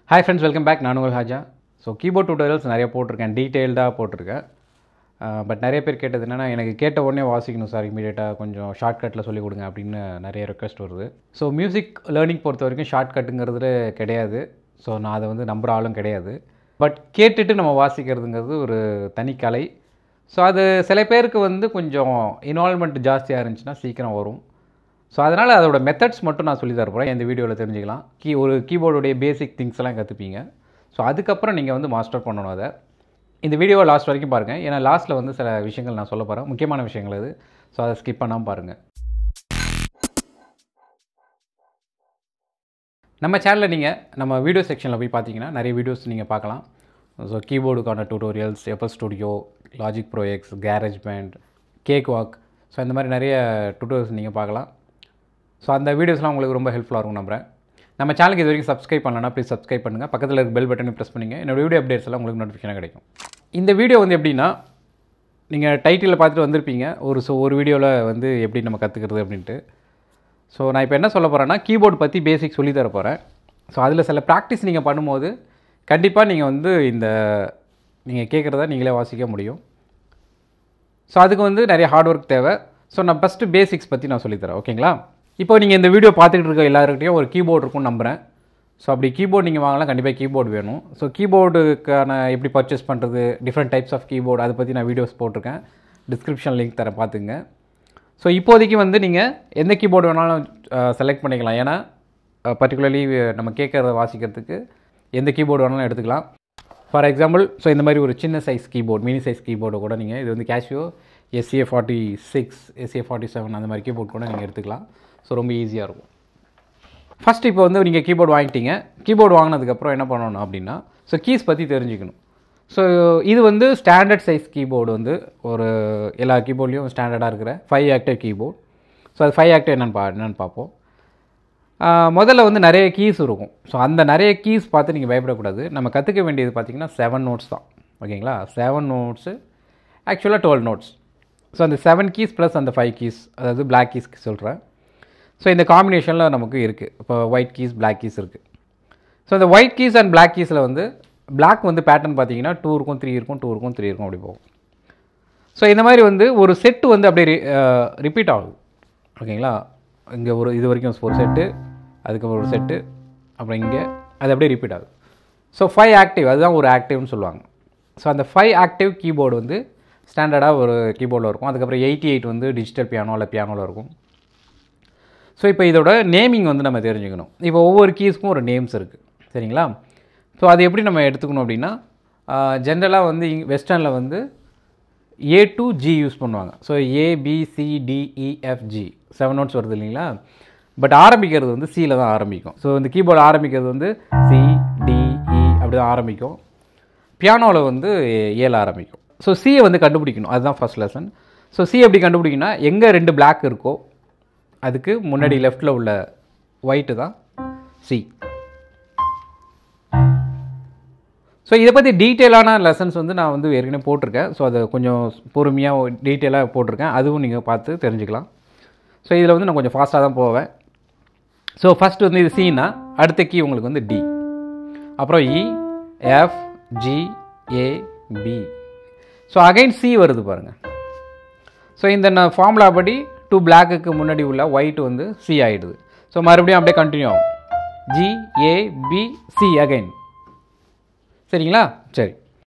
hi friends welcome back நான் உங்கள் Haja so keyboard tutorials நிறைய போட்டிருக்கேன் டீட்டெயில்டாக போட்டிருக்கேன் பட் நிறைய பேர் கேட்டது என்னென்னா எனக்கு கேட்ட உடனே வாசிக்கணும் சார் இமீடியட்டாக கொஞ்சம் ஷார்ட்கட்டில் சொல்லிக் கொடுங்க அப்படின்னு நிறைய ரெக்வஸ்ட் வருது ஸோ மியூசிக் லேர்னிங் பொறுத்த வரைக்கும் ஷார்ட்கட்டுங்கிறது கிடையாது ஸோ நான் அதை வந்து நம்புகிற ஆளும் கிடையாது பட் கேட்டுட்டு நம்ம வாசிக்கிறதுங்கிறது ஒரு தனி கலை ஸோ அது சில பேருக்கு வந்து கொஞ்சம் இன்வால்மெண்ட் ஜாஸ்தியாக இருந்துச்சுன்னா சீக்கிரம் வரும் ஸோ அதனால் அதோட மெத்தட்ஸ் மட்டும் நான் சொல்லி தரப்போகிறேன் இந்த வீடியோவில் தெரிஞ்சுக்கலாம் கீ ஒரு கீபோர்டுடைய பேசிக் திங்ஸ் எல்லாம் கற்றுப்பீங்க ஸோ அதுக்கப்புறம் நீங்கள் வந்து மாஸ்டர் பண்ணணும் அதை இந்த வீடியோவை லாஸ்ட் வரைக்கும் பாருங்கள் ஏன்னா லாஸ்ட்டில் வந்து சில விஷயங்கள் நான் சொல்ல போகிறேன் முக்கியமான விஷயங்கள் அது ஸோ அதை ஸ்கிப் பண்ணாமல் பாருங்கள் நம்ம சேனலில் நீங்கள் நம்ம வீடியோ செக்ஷனில் போய் பார்த்தீங்கன்னா நிறைய வீடியோஸ் நீங்கள் பார்க்கலாம் ஸோ கீபோர்டுக்கான tutorials FS Studio Logic Pro X GarageBand Cakewalk so இந்த மாதிரி நிறைய டியூட்டோரியல்ஸ் நீங்கள் பார்க்கலாம் ஸோ அந்த வீடியோஸ்லாம் உங்களுக்கு ரொம்ப ஹெல்ப்ஃபுல்லாக இருக்கும் நம்புறேன் நம்ம சேனலுக்கு இது வரைக்கும் சப்ஸ்கிரைப் பண்ணலன்னா ப்ளீஸ் சப்ஸ்கிரைப் பண்ணுங்கள் பக்கத்தில் இருக்க பெல் பட்டனை ப்ரெஸ் பண்ணிங்க என்னோட வீடியோ அப்டேட்ஸ் எல்லாம் உங்களுக்கு நோட்டிஃபிகேஷன் கிடைக்கும் இந்த வீடியோ வந்து எப்படின்னா நீங்கள் டைட்டிலில் பார்த்துட்டு வந்திருப்பீங்க ஒரு ஸோ ஒரு வீடியோவில் வந்து எப்படி நம்ம கற்றுக்கிறது அப்படின்ட்டு ஸோ நான் இப்போ என்ன சொல்ல போகிறேன்னா கீபோர்டு பற்றி பேசிக் சொல்லி தர போகிறேன் ஸோ அதில் சில ப்ராக்டிஸ் நீங்கள் பண்ணும்போது கண்டிப்பாக நீங்கள் வந்து இந்த நீங்கள் கேட்குறத நீங்களே வாசிக்க முடியும் ஸோ அதுக்கு வந்து நிறைய ஹார்ட் ஒர்க் தேவை ஸோ நான் ஃபஸ்ட்டு பேசிக்ஸ் பற்றி நான் சொல்லித்தரேன் ஓகேங்களா இப்போ நீங்கள் இந்த வீடியோ பார்த்துக்கிட்டு இருக்க எல்லாருக்கிட்டையும் ஒரு கீபோர்டு இருக்கும்னு நம்புகிறேன் ஸோ அப்படி கீபோர்டு நீங்கள் வாங்கலாம் கண்டிப்பாக கீபோர்டு வேணும் ஸோ கீபோர்டுக்கான எப்படி பர்ச்சேஸ் பண்ணுறது டிஃப்ரெண்ட் டைப்ஸ் ஆஃப் கீபோர்டு அதை பற்றி நான் வீடியோஸ் போட்டிருக்கேன் டிஸ்கிரிப்ஷன் லிங்க் தரேன் பார்த்துங்க ஸோ இப்போதைக்கு வந்து நீங்கள் எந்த கீபோர்டு வேணாலும் செலக்ட் பண்ணிக்கலாம் ஏன்னா பர்டிகுலர்லி நம்ம கேட்குறத வாசிக்கிறதுக்கு எந்த கீபோர்டு வேணாலும் எடுத்துக்கலாம் ஃபார் எக்ஸாம்பிள் ஸோ இந்த மாதிரி ஒரு சின்ன size keyboard mini size keyboard கூட நீங்கள் இது வந்து Casio SCA forty six SCA forty seven அந்த மாதிரி கீபோர்டு கூட நீங்கள் எடுத்துக்கலாம் ஸோ ரொம்ப ஈஸியாக இருக்கும் ஃபஸ்ட் இப்போ வந்து நீங்கள் கீபோர்டு வாங்கிட்டீங்க கீபோர்டு வாங்கினதுக்கப்புறம் என்ன பண்ணணும் அப்படின்னா ஸோ கீஸ் பற்றி தெரிஞ்சுக்கணும் ஸோ இது வந்து ஸ்டாண்டர்ட் சைஸ் கீபோர்டு வந்து ஒரு எல்லா கீபோர்ட்லேயும் ஸ்டாண்டர்டாக இருக்கிற ஃபைவ் ஆக்டிவ் கீபோர்ட் ஸோ அது ஃபைவ் ஆக்டிவ் என்னென்னு பா என்னென்னு பார்ப்போம் முதல்ல வந்து நிறைய கீஸ் இருக்கும் ஸோ அந்த நிறைய கீஸ் பார்த்து நீங்கள் பயப்படக்கூடாது நம்ம கற்றுக்க வேண்டியது பார்த்திங்கன்னா செவன் நோட்ஸ் தான் ஓகேங்களா செவன் நோட்ஸு ஆக்சுவலாக டுவெல் நோட்ஸ் ஸோ அந்த செவன் கீஸ் ப்ளஸ் அந்த ஃபைவ் கீஸ் அதாவது பிளாக் கீஸ் சொல்கிறேன் ஸோ இந்த காம்பினேஷனில் நமக்கு இருக்குது இப்போ ஒயிட் கீஸ் பிளாக் கீஸ் இருக்குது ஸோ இந்த ஒயிட் கீஸ் அண்ட் பிளாக் கீஸில் வந்து பிளாக் வந்து பேட்டர்ன் பார்த்தீங்கன்னா டூ இருக்கும் த்ரீ இருக்கும் டூ இருக்கும் த்ரீ இருக்கும் அப்படி போகும் ஸோ இந்த மாதிரி வந்து ஒரு செட்டு வந்து அப்படியே ரிப்பீட் ஆகும் ஓகேங்களா இங்கே ஒரு இது வரைக்கும் ஒரு செட்டு அதுக்கப்புறம் ஒரு செட்டு அப்புறம் இங்கே அது அப்படியே ரிப்பீட் ஆகுது ஸோ ஃபைவ் ஆக்டிவ் அதுதான் ஒரு ஆக்டிவ்னு சொல்லுவாங்க ஸோ அந்த ஃபைவ் ஆக்டிவ் கீபோர்டு வந்து ஸ்டாண்டர்டாக ஒரு கீபோர்டில் இருக்கும் அதுக்கப்புறம் எயிட்டி எயிட் வந்து டிஜிட்டல் பியானோ இல்லை பியானோவில் இருக்கும் ஸோ இப்போ இதோட நேமிங் வந்து நம்ம தெரிஞ்சுக்கணும் இப்போ ஒவ்வொரு கீஸ்க்கும் ஒரு நேம்ஸ் இருக்குது சரிங்களா ஸோ அது எப்படி நம்ம எடுத்துக்கணும் அப்படின்னா ஜென்ரலாக வந்து இங் வெஸ்டர்னில் வந்து ஏ டு ஜி யூஸ் பண்ணுவாங்க ஸோ ஏபிசிடிஇஎஃப்ஜி செவன் நோட்ஸ் வருது இல்லைங்களா பட் ஆரம்பிக்கிறது வந்து சியில் தான் ஆரம்பிக்கும் ஸோ இந்த கீபோர்டு ஆரம்பிக்கிறது வந்து சி டிஇ அப்படி தான் ஆரம்பிக்கும் பியானோவில் வந்து ஏல ஆரம்பிக்கும் ஸோ சியை வந்து கண்டுபிடிக்கணும் அதுதான் ஃபஸ்ட் லெசன் ஸோ சி எப்படி கண்டுபிடிக்கணும்னா எங்கே ரெண்டு பிளாக் இருக்கோ அதுக்கு முன்னாடி லெஃப்டில் உள்ள ஒயிட்டு தான் சி ஸோ இதை பற்றி டீட்டெயிலான லெசன்ஸ் வந்து நான் வந்து ஏற்கனவே போட்டிருக்கேன் ஸோ அதை கொஞ்சம் பொறுமையாக டீட்டெயிலாக போட்டிருக்கேன் அதுவும் நீங்கள் பார்த்து தெரிஞ்சுக்கலாம் ஸோ இதில் வந்து நான் கொஞ்சம் ஃபாஸ்ட்டாக தான் போவேன் ஸோ ஃபஸ்ட் வந்து இது சின்னா அடுத்த கீ உங்களுக்கு வந்து டி அப்புறம் E F G A B so again C வருது பாருங்கள் ஸோ இந்த நான் ஃபார்முலா படி டூ பிளாக்குக்கு முன்னாடி உள்ள ஒயிட் வந்து சி ஆகிடுது ஸோ மறுபடியும் அப்படியே கண்டினியூ ஆகும் G A B C again சரிங்களா சரி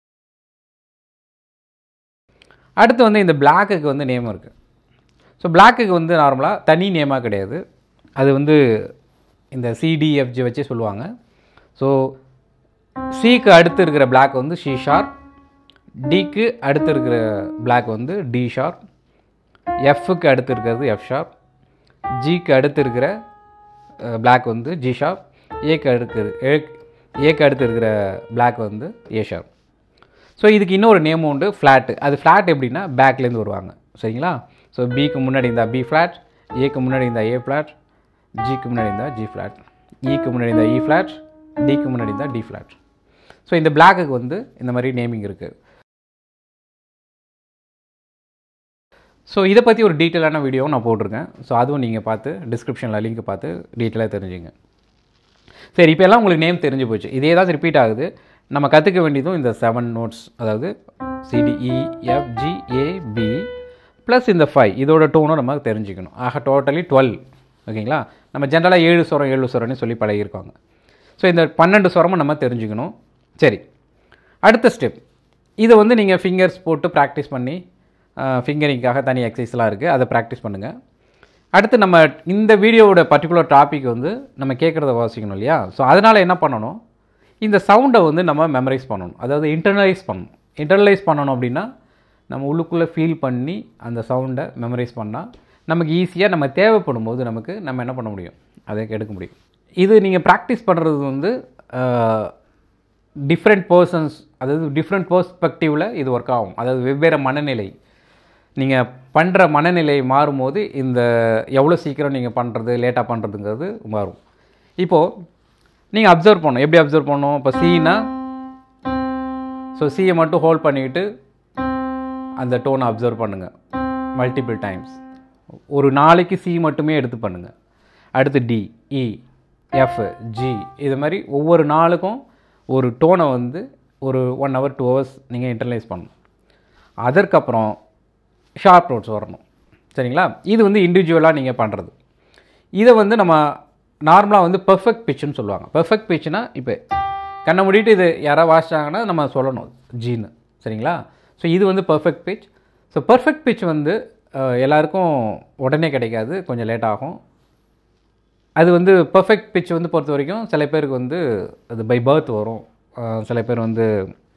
அடுத்து வந்து இந்த பிளாக்குக்கு வந்து நேம் இருக்குது ஸோ பிளாக்குக்கு வந்து நார்மலாக தனி நேமாக கிடையாது அது வந்து இந்த சிடிஎஃப்ஜி வச்சே சொல்லுவாங்க ஸோ சிக்கு அடுத்து இருக்கிற பிளாக் வந்து ஷி ஷார்ப் டிக்கு அடுத்து இருக்கிற பிளாக் வந்து டி ஷார்ப் எஃப்க்கு அடுத்து இருக்கிறது எஃப் ஷார்ப் ஜிக்கு அடுத்து இருக்கிற பிளாக் வந்து ஜி ஷார்ப் ஏக்கு அடுத்து ஏக்கு அடுத்து இருக்கிற பிளாக் வந்து ஏ ஷார்ப் ஸோ இதுக்கு இன்னொரு நேம் உண்டு ஃப்ளாட்டு அது ஃப்ளாட் எப்படின்னா பேக்லேருந்து வருவாங்க சரிங்களா ஸோ பிக்கு முன்னாடி இருந்தால் பி ஃப்ளாட் ஏக்கு முன்னாடி இருந்தால் ஏ ஃப்ளாட் ஜிக்கு முன்னாடி இருந்தால் ஜி ஃப்ளாட் இக்கு முன்னாடி இருந்தால் இ ஃப்ளாட் டிக்கு முன்னாடி இருந்தால் டி ஃப்ளாட் ஸோ இந்த பிளாக்குக்கு வந்து இந்த மாதிரி நேமிங் இருக்குது ஸோ இதை பற்றி ஒரு டீட்டெயிலான வீடியோவும் நான் போட்டிருக்கேன் ஸோ அதுவும் நீங்கள் பார்த்து டிஸ்கிரிப்ஷனில் லிங்க் பார்த்து டீட்டெயிலாக தெரிஞ்சுங்க சரி இப்போ எல்லாம் உங்களுக்கு நேம் தெரிஞ்சு போச்சு இதே தான் ரிப்பீட் ஆகுது நம்ம கற்றுக்க வேண்டியதும் இந்த செவன் நோட்ஸ் அதாவது சிடிஇ எஃப்ஜி ஏபி ப்ளஸ் இந்த ஃபைவ் இதோட டோனும் நம்ம தெரிஞ்சுக்கணும் ஆக டோட்டலி டுவெல் ஓகேங்களா நம்ம ஜென்ரலாக ஏழு சுரம் ஏழு சுரம்னு சொல்லி பழகியிருக்காங்க ஸோ இந்த பன்னெண்டு சுரமும் நம்ம தெரிஞ்சுக்கணும் சரி அடுத்த ஸ்டெப் இதை வந்து நீங்கள் ஃபிங்கர்ஸ் போட்டு ப்ராக்டிஸ் பண்ணி ஃபிங்கரிங்காக தனி எக்ஸசைஸ்லாம் இருக்குது அதை ப்ராக்டிஸ் பண்ணுங்கள் அடுத்து நம்ம இந்த வீடியோவோட பர்டிகுலர் டாபிக் வந்து நம்ம கேட்குறத வாசிக்கணும் இல்லையா ஸோ அதனால் என்ன பண்ணணும் இந்த சவுண்டை வந்து நம்ம மெமரைஸ் பண்ணணும் அதாவது இன்டர்னலைஸ் பண்ணணும் இன்டர்னலைஸ் பண்ணணும் அப்படின்னா நம்ம உள்ளுக்குள்ளே ஃபீல் பண்ணி அந்த சவுண்டை மெமரைஸ் பண்ணால் நமக்கு ஈஸியாக நம்ம தேவைப்படும் போது நமக்கு நம்ம என்ன பண்ண முடியும் அதை எடுக்க முடியும் இது நீங்கள் ப்ராக்டிஸ் பண்ணுறது வந்து டிஃப்ரெண்ட் பர்சன்ஸ் அதாவது டிஃப்ரெண்ட் பர்ஸ்பெக்டிவில் இது ஒர்க் ஆகும் அதாவது வெவ்வேறு மனநிலை நீங்கள் பண்ணுற மனநிலை மாறும்போது இந்த எவ்வளோ சீக்கிரம் நீங்கள் பண்ணுறது லேட்டாக பண்ணுறதுங்கிறது மாறும் இப்போது நீங்கள் அப்சர்வ் பண்ணணும் எப்படி அப்சர்வ் பண்ணணும் இப்போ சீனா ஸோ சியை மட்டும் ஹோல்ட் பண்ணிக்கிட்டு அந்த டோனை அப்சர்வ் பண்ணுங்கள் மல்டிபிள் டைம்ஸ் ஒரு நாளைக்கு சி மட்டுமே எடுத்து பண்ணுங்கள் அடுத்து டி இ எஃப் ஜி இது மாதிரி ஒவ்வொரு நாளுக்கும் ஒரு டோனை வந்து ஒரு ஒன் ஹவர் டூ ஹவர்ஸ் நீங்கள் இன்டர்லைஸ் பண்ணணும் அதற்கப்புறம் ஷார்ப் நோட்ஸ் வரணும் சரிங்களா இது வந்து இண்டிவிஜுவலாக நீங்கள் பண்ணுறது இதை வந்து நம்ம நார்மலாக வந்து பெர்ஃபெக்ட் பிச்சுன்னு சொல்லுவாங்க பெர்ஃபெக்ட் பிச்சுனா இப்போ கண்ணை மூடிட்டு இது யாராவது வாசிச்சாங்கன்னா நம்ம சொல்லணும் ஜீனு சரிங்களா ஸோ இது வந்து perfect pitch so perfect pitch வந்து அஹ், எல்லாருக்கும் உடனே கிடைக்காது கொஞ்சம் லேட் ஆகும் அது வந்து பெர்ஃபெக்ட் பிச் வந்து பொறுத்த வரைக்கும் சில பேருக்கு வந்து அது பை பர்த் வரும் அஹ், சில பேர் வந்து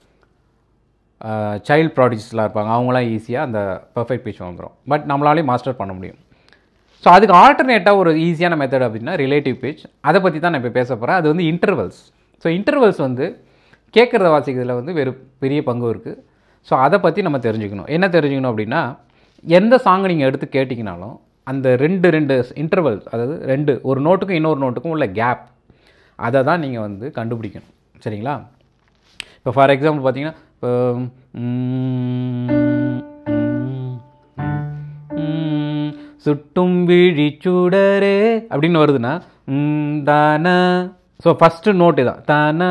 சைல்ட் ப்ராடிஜிஸ்லாம் இருப்பாங்க அவங்களாம் ஈஸியாக அந்த பர்ஃபெக்ட் பிச் வந்துடும் பட் நம்மளாலையும் மாஸ்டர் பண்ண முடியும் ஸோ அதுக்கு ஆல்டர்னேட்டாக ஒரு ஈஸியான மெத்தட் அப்படின்னா ரிலேட்டிவ் பிச் அதை பற்றி தான் நான் இப்போ பேச போகிறேன் அது வந்து இன்டர்வல்ஸ் ஸோ இன்டர்வல்ஸ் வந்து கேட்குறத வாசிக்கிறதுல வந்து வெறு பெரிய பங்கு இருக்குது ஸோ அதை பற்றி நம்ம தெரிஞ்சுக்கணும் என்ன தெரிஞ்சுக்கணும் அப்படின்னா எந்த சாங்கை நீங்கள் எடுத்து கேட்டிங்கனாலும் அந்த ரெண்டு ரெண்டு இன்டர்வல்ஸ் அதாவது ரெண்டு ஒரு நோட்டுக்கும் இன்னொரு நோட்டுக்கும் உள்ள கேப் அதை தான் நீங்கள் வந்து கண்டுபிடிக்கணும் சரிங்களா இப்போ ஃபார் எக்ஸாம்பிள் பார்த்தீங்கன்னா இப்போ ம், ம், ம், சுட்டும் விழி சுடரே அப்படின்னு வருதுன்னா ம், தான ஸோ ஃபஸ்ட்டு நோட்டு தான் தான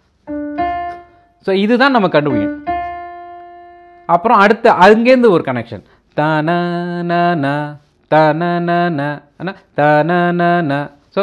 ஸோ இதுதான் நம்ம கண்டுபிடிக்கணும் அப்புறம் அடுத்து அங்கேருந்து ஒரு கனெக்ஷன் தன ந தன ந தன ந ஸோ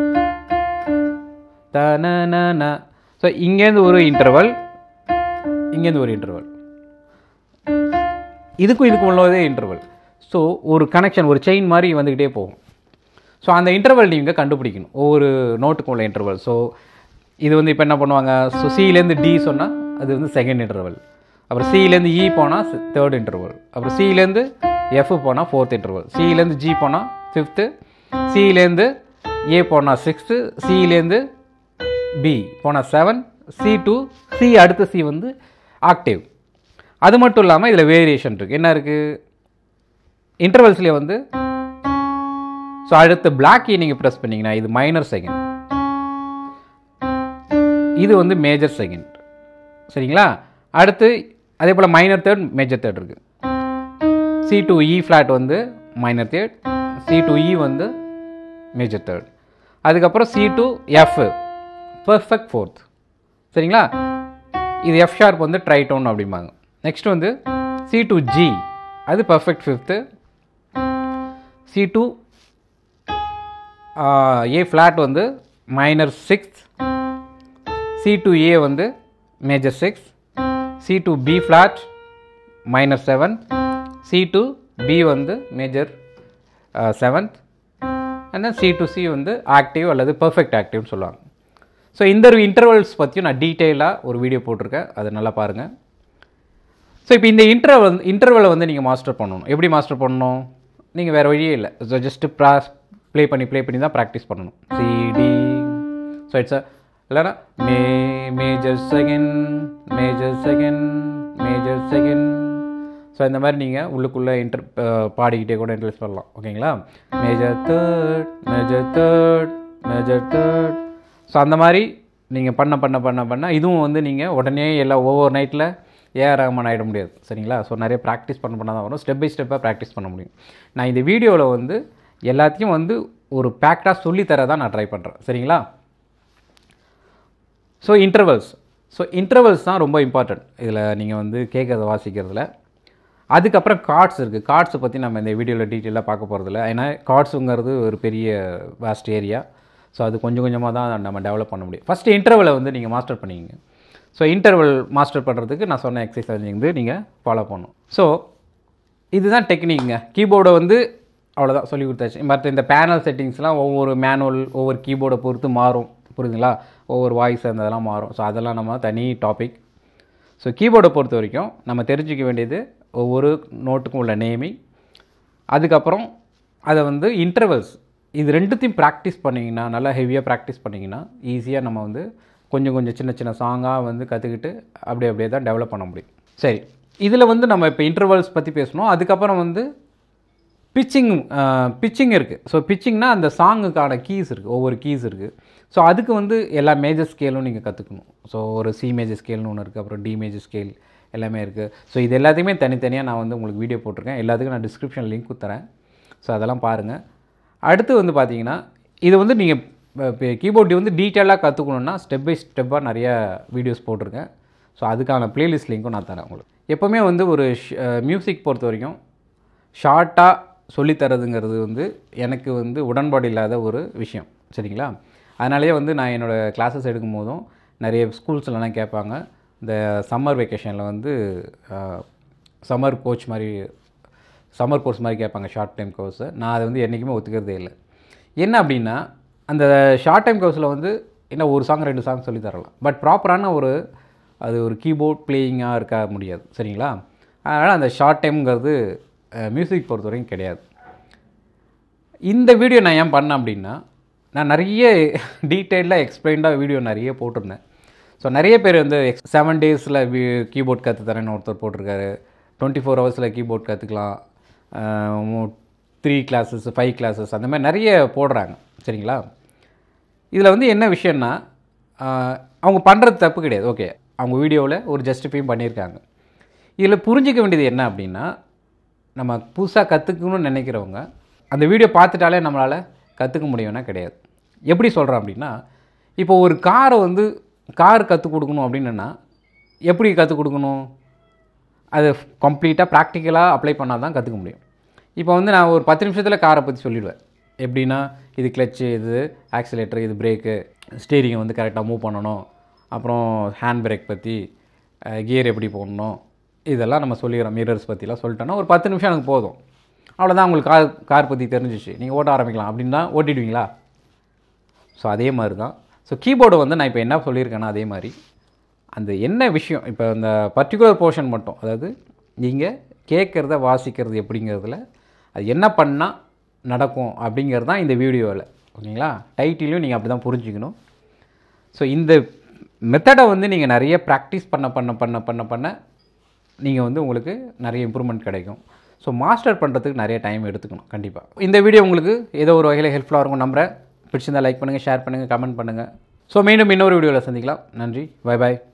தன ந ஸோ இங்கேருந்து ஒரு இன்டர்வல் இங்கேருந்து ஒரு இன்டர்வல் இதுக்கும் இதுக்கும் உள்ளதே இன்டர்வல் ஸோ ஒரு கனெக்ஷன் ஒரு செயின் மாதிரி வந்துக்கிட்டே போகும் ஸோ அந்த இன்டர்வல் நீங்கள் கண்டுபிடிக்கணும் ஒவ்வொரு நோட்டுக்கும் உள்ள இன்டர்வல் ஸோ இது வந்து இப்போ என்ன பண்ணுவாங்க ஸோ சிலேருந்து டி சொன்னால் அது வந்து செகண்ட் இன்டர்வல் அப்புறம் சிலேருந்து இ போனால் தேர்ட் இன்டர்வல் அப்புறம் சிலேருந்து எஃப் போனால் ஃபோர்த் இன்டர்வல் சிலேருந்து ஜி போனால் ஃபிஃப்த்து சிலேருந்து ஏ போனால் சிக்ஸ்த்து சிலேருந்து பி போனால் செவன் சி டூ சி அடுத்த சி வந்து ஆக்டிவ் அது மட்டும் இல்லாமல் இதில் வேரியேஷன் இருக்குது என்ன இருக்குது இன்டர்வல்ஸ்லேயே வந்து ஸோ அடுத்து பிளாக் கீ நீங்கள் ப்ரெஸ் பண்ணீங்கன்னா இது மைனர் செகண்ட் இது வந்து மேஜர் செகண்ட் சரிங்களா அடுத்து அதே போல் மைனர் தேர்ட் மேஜர் தேர்ட் இருக்குது சி டு இ ஃப்ளாட் வந்து minor third C to E வந்து மேஜர் தேர்ட் அதுக்கப்புறம் C to F perfect fourth சரிங்களா இது எஃப் ஷார்ப் வந்து ட்ரைடோன் அப்படிம்பாங்க நெக்ஸ்ட் வந்து சி டு ஜி அது perfect fifth C to A flat வந்து minor six C to A வந்து major six C to B flat minor seven C to B வந்து major seventh and then C to C வந்து octave அல்லது perfect ஆக்டிவ்னு சொல்லுவாங்க so இந்த intervals பற்றியும் நான் டீட்டெயிலாக ஒரு வீடியோ போட்டிருக்கேன் அதை நல்லா பாருங்கள் ஸோ இப்போ இந்த இன்டர்வல் இன்டர்வலை வந்து நீங்கள் மாஸ்டர் பண்ணணும் எப்படி மாஸ்டர் பண்ணணும் நீங்கள் வேறு வழியே இல்லை ஸோ ஜஸ்ட்டு ப்ராஸ் ப்ளே பண்ணி ப்ளே பண்ணி தான் ப்ராக்டிஸ் பண்ணணும் சிடி ஸோ இட்ஸ் இல்லைனா மே major second major second major second so இந்த மாதிரி நீங்கள் உள்ளுக்குள்ளே இன்டர் பாடிக்கிட்டே கூட இன்ட்ரெஸ்ட் பண்ணலாம் ஓகேங்களா major third major third major third so அந்த மாதிரி நீங்கள் பண்ண பண்ண பண்ண பண்ண இதுவும் வந்து நீங்கள் உடனே எல்லாம் ஒவ்வொரு நைட்டில் ஏஆர் ரஹ்மான் ஆகிட முடியாது சரிங்களா ஸோ நிறைய ப்ராக்டிஸ் பண்ண பண்ண தான் வரும் ஸ்டெப் பை ஸ்டெப்பாக ப்ராக்டிஸ் பண்ண முடியும் நான் இந்த வீடியோவில் வந்து எல்லாத்தையும் வந்து ஒரு பேக்டாக சொல்லித்தர தான் நான் ட்ரை பண்ணுறேன் சரிங்களா ஸோ இன்டர்வல்ஸ் ஸோ இன்டர்வல்ஸ் தான் ரொம்ப இம்பார்ட்டன்ட் இதில் நீங்கள் வந்து கேட்குறத வாசிக்கிறதுல அதுக்கப்புறம் கார்ட்ஸ் இருக்குது கார்ட்ஸை பற்றி நம்ம இந்த வீடியோவில் டீட்டெயிலாக பார்க்க போகிறதில்ல ஏன்னா கார்ட்ஸுங்கிறது ஒரு பெரிய வாஸ்ட் ஏரியா ஸோ அது கொஞ்சம் கொஞ்சமாக தான் நம்ம டெவலப் பண்ண முடியும் ஃபஸ்ட்டு இன்டர்வலை வந்து நீங்கள் மாஸ்டர் பண்ணிக்கங்க ஸோ இன்டர்வல் மாஸ்டர் பண்ணுறதுக்கு நான் சொன்ன எக்ஸசைஸ் வந்து நீங்கள் ஃபாலோ பண்ணணும் ஸோ இதுதான் டெக்னிக்ங்க கீபோர்டை வந்து அவ்வளோதான் சொல்லி கொடுத்தாச்சு மற்ற இந்த பேனல் செட்டிங்ஸ்லாம் ஒவ்வொரு மேனுவல் ஒவ்வொரு கீபோர்டை பொறுத்து மாறும் புரியுதுங்களா ஒவ்வொரு வாய்ஸ் அந்த இதெல்லாம் மாறும் ஸோ அதெல்லாம் நம்ம தனி டாபிக் ஸோ கீபோர்டை பொறுத்த வரைக்கும் நம்ம தெரிஞ்சுக்க வேண்டியது ஒவ்வொரு நோட்டுக்கும் உள்ள நேமிங் அதுக்கப்புறம் அதை வந்து இன்டர்வல்ஸ் இது ரெண்டுத்தையும் ப்ராக்டிஸ் பண்ணிங்கன்னா நல்லா ஹெவியாக ப்ராக்டிஸ் பண்ணிங்கன்னா ஈஸியாக நம்ம வந்து கொஞ்சம் கொஞ்சம் சின்ன சின்ன சாங்காக வந்து கற்றுக்கிட்டு அப்படியே அப்படியே தான் டெவலப் பண்ண முடியும் சரி இதில் வந்து நம்ம இப்போ இன்டர்வல்ஸ் பற்றி பேசணும் அதுக்கப்புறம் வந்து பிச்சிங் பிச்சிங் இருக்குது ஸோ பிச்சிங்னா அந்த சாங்குக்கான கீஸ் இருக்குது ஒவ்வொரு கீஸ் இருக்குது ஸோ அதுக்கு வந்து எல்லா மேஜர் ஸ்கேலும் நீங்கள் கற்றுக்கணும் ஸோ ஒரு சி மேஜர் ஸ்கேல்னு ஒன்று இருக்குது அப்புறம் டி மேஜர் ஸ்கேல் எல்லாமே இருக்குது ஸோ இது எல்லாத்தையுமே தனித்தனியாக நான் வந்து உங்களுக்கு வீடியோ போட்டிருக்கேன் எல்லாத்துக்கும் நான் டிஸ்கிரிப்ஷன் லிங்க் கொடுத்துறேன் ஸோ அதெல்லாம் பாருங்கள் அடுத்து வந்து பார்த்தீங்கன்னா இது வந்து நீங்கள் இப்போ கீபோர்டு வந்து டீட்டெயிலாக கற்றுக்கணுன்னா ஸ்டெப் பை ஸ்டெப்பாக நிறைய வீடியோஸ் போட்டிருக்கேன் ஸோ அதுக்கான ப்ளேலிஸ்ட் லிங்க்கும் நான் தரேன் உங்களுக்கு எப்போவுமே வந்து ஒரு மியூசிக் பொறுத்த வரைக்கும் ஷார்ட்டாக சொல்லித்தரதுங்கிறது வந்து எனக்கு வந்து உடன்பாடு இல்லாத ஒரு விஷயம் சரிங்களா அதனாலேயே வந்து நான் என்னோடய கிளாஸஸ் எடுக்கும் போதும் நிறைய ஸ்கூல்ஸ்லலாம் கேட்பாங்க இந்த சம்மர் வெக்கேஷனில் வந்து சம்மர் கோச் மாதிரி சம்மர் கோர்ஸ் மாதிரி கேட்பாங்க ஷார்ட் டைம் கோர்ஸு நான் அதை வந்து என்றைக்குமே ஒத்துக்கிறதே இல்லை என்ன அப்படின்னா அந்த ஷார்ட் டைம் கோர்ஸில் வந்து என்ன ஒரு சாங் ரெண்டு சாங் சொல்லி தரலாம் பட் ப்ராப்பரான ஒரு அது ஒரு கீபோர்ட் பிளேயிங்காக இருக்க முடியாது சரிங்களா அதனால் அந்த ஷார்ட் டைம்ங்கிறது மியூசிக் பொறுத்த வரைக்கும் கிடையாது இந்த வீடியோ நான் ஏன் பண்ணேன் அப்படின்னா நான் நிறைய டீட்டெயிலாக எக்ஸ்பிளைன்டாக வீடியோ நிறைய போட்டிருந்தேன் ஸோ நிறைய பேர் வந்து செவன் டேஸில் கீபோர்ட் கற்று தரேன்னு ஒருத்தர் போட்டிருக்காரு டுவெண்ட்டி ஃபோர் ஹவர்ஸில் கீபோர்ட் கற்றுக்கலாம் த்ரீ கிளாஸஸ் ஃபைவ் கிளாஸஸ் அந்த மாதிரி நிறைய போடுறாங்க சரிங்களா இதில் வந்து என்ன விஷயம்னா அவங்க பண்ணுறது தப்பு கிடையாது ஓகே அவங்க வீடியோவில் ஒரு ஜஸ்டிஃபையும் பண்ணியிருக்காங்க இதில் புரிஞ்சிக்க வேண்டியது என்ன அப்படின்னா நம்ம புதுசாக கற்றுக்கணும்னு நினைக்கிறவங்க அந்த வீடியோ பார்த்துட்டாலே நம்மளால் கற்றுக்க முடியும்னா கிடையாது எப்படி சொல்கிறேன் அப்படின்னா இப்போ ஒரு காரை வந்து கார் கற்றுக் கொடுக்கணும் அப்படின்னா எப்படி கற்றுக் கொடுக்கணும் அது கம்ப்ளீட்டாக ப்ராக்டிக்கலாக அப்ளை பண்ணால் தான் கற்றுக்க முடியும் இப்போ வந்து நான் ஒரு பத்து நிமிஷத்தில் காரை பற்றி சொல்லிடுவேன் எப்படின்னா இது கிளச்சு இது ஆக்சிலேட்டர் இது பிரேக்கு ஸ்டீரிங்கை வந்து கரெக்டாக மூவ் பண்ணணும் அப்புறம் ஹேண்ட் பிரேக் பற்றி கியர் எப்படி போடணும் இதெல்லாம் நம்ம சொல்லிக்கிறோம் மிரர்ஸ் பற்றிலாம் சொல்லிட்டோன்னா ஒரு பத்து நிமிஷம் எனக்கு போதும் அவ்வளோதான் உங்களுக்கு கார் கார் பற்றி தெரிஞ்சிச்சு நீங்கள் ஓட்ட ஆரம்பிக்கலாம் அப்படின்னா ஓட்டிடுவீங்களா ஸோ அதே மாதிரி தான் ஸோ கீபோர்டு வந்து நான் இப்போ என்ன சொல்லியிருக்கேன்னா அதே மாதிரி அந்த என்ன விஷயம் இப்போ அந்த பர்டிகுலர் போர்ஷன் மட்டும் அதாவது நீங்கள் கேட்குறத வாசிக்கிறது எப்படிங்கிறதுல அது என்ன பண்ணால் நடக்கும் அப்படிங்கிறது தான் இந்த வீடியோவில் ஓகேங்களா டைட்டிலையும் நீங்கள் அப்படி தான் புரிஞ்சுக்கணும் ஸோ இந்த மெத்தடை வந்து நீங்கள் நிறைய ப்ராக்டிஸ் பண்ண பண்ண பண்ண பண்ண பண்ண நீங்கள் வந்து உங்களுக்கு நிறைய இம்ப்ரூவ்மெண்ட் கிடைக்கும் ஸோ மாஸ்டர் பண்ணுறதுக்கு நிறைய டைம் எடுத்துக்கணும் கண்டிப்பாக இந்த வீடியோ உங்களுக்கு ஏதோ ஒரு வகையில் ஹெல்ப்ஃபுல்லாக இருக்கும் நம்புறேன் பிடிச்சிருந்தா லைக் பண்ணுங்கள் ஷேர் பண்ணுங்கள் கமெண்ட் பண்ணுங்கள் ஸோ மீண்டும் இன்னொரு வீடியோவில் சந்திக்கலாம் நன்றி பை பாய்